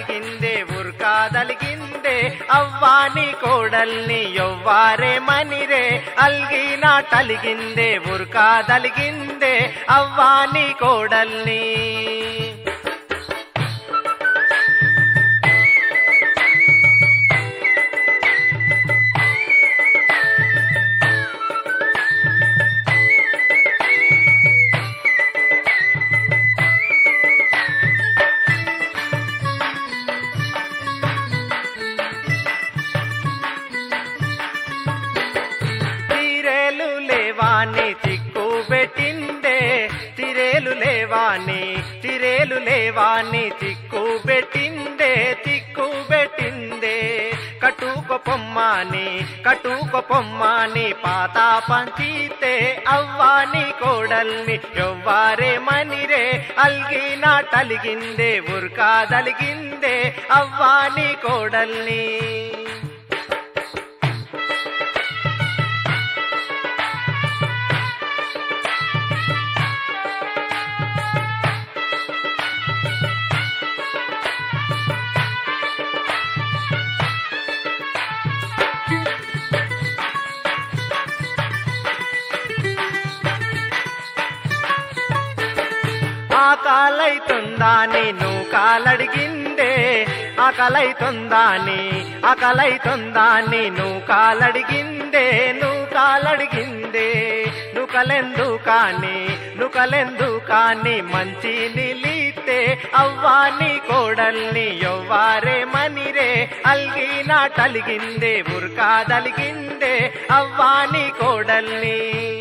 తలిగిందే ఉర్కాదలిగిందే అవ్వాని కోడల్ని ఎవ్వారే మనిరే అల్గినా తలిగిందే ఉర్కాదలిగిందే అవ్వాని కోడల్ని తిరేలు లేవాని చిక్కు పెట్టిందే తిరేలు లేవాని తిరేలు లేవాని చిక్కు పెట్టిందే చిక్కు పెట్టిందే కట్టుక పొమ్మాని కట్టుక పొమ్మాని పాత పంచితే అవ్వాని కోడల్ని ఎవ్వారే మనిరే అల్గినా టలిగిందే ఉర్కాదలిగిందే అవ్వాని కోడల్ని ఆకలైతుందాని నువ్వు కాలడిగిందే ఆకలైతుందాని ఆకలైతుందాని నువ్వు కాలడిగిందే నువ్వు కాలడిగిందే నుకలెందు కాని నుకలెందు కాని మంచి నిలితే అవ్వాని కోడల్ని ఎవ్వారే మనిరే అల్గినా టలిగిందే ఉర్కాదలిగిందే అవ్వాని కోడల్ని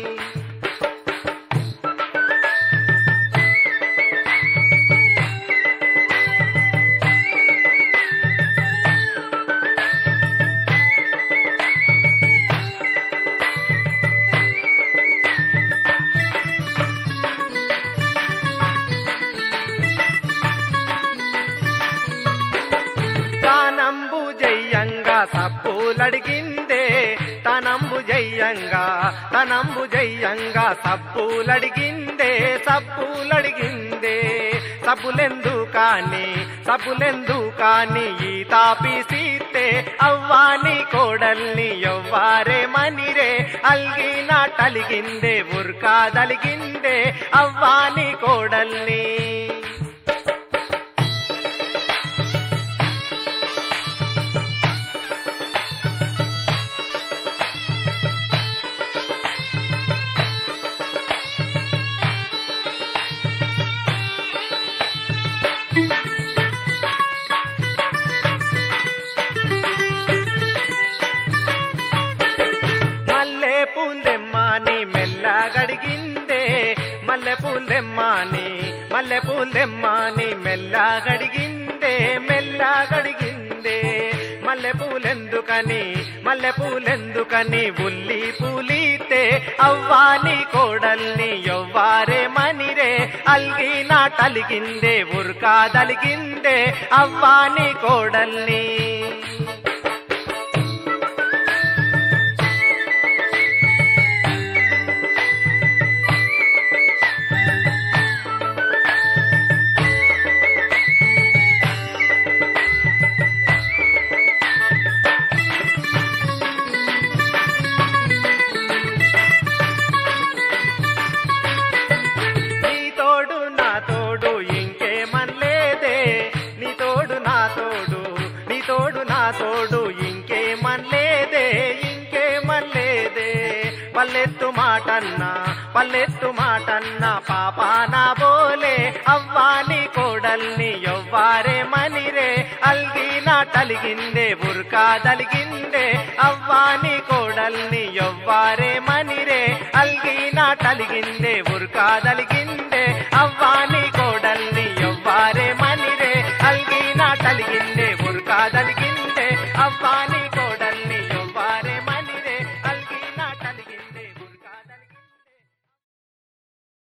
తానంబు జయ్యంగా సప్పులడిగిందే తనంబు జయ్యంగా తనంబు జయ్యంగా సప్పులడిగిందే సప్పులడిగిందే సబ్బులెందు కాని సబ్బులెందు కాని ఈ తాపిసీతే అవ్వాని కోడల్ని ఎవ్వారే మనిరే అల్గినా టలిగిందే ఉర్కాదలిగిందే అవ్వాని కోడల్ని మల్లె పూలెమ్మాని మెల్లగడిగిందే మల్లె పూలెమ్మాని మల్లె పూలెమ్మాని మెల్లగడిగిందే మెల్లగడిగిందే మల్లె పూలెందుకని మల్లె పూలెందుకని ఉల్లి పూలితే అవ్వాని కోడల్ని ఎవ్వారే మనిరే అల్గినా టలిగిందే ఉర్కాదలిగిందే అవ్వాని కోడల్ని నీ తోడు నా తోడు ఇంకేమనలేదే నీ తోడు నా తోడు నీ తోడు నా తోడు ఇంకేమనలేదే ఇంకేమనలేదే పల్లెత్తు మాటన్నా పల్లెత్తు మాటన్నా పాప నా బోలే అవ్వాని కోడల్ని ఎవ్వారే మనిరే అల్గినా టలిగిందే ఉర్కాదలిగిందే అవ్వాని కోడల్ని ఎవ్వారే మనిరే అల్గినా టలిగిందే ఉర్కాదలిగిందే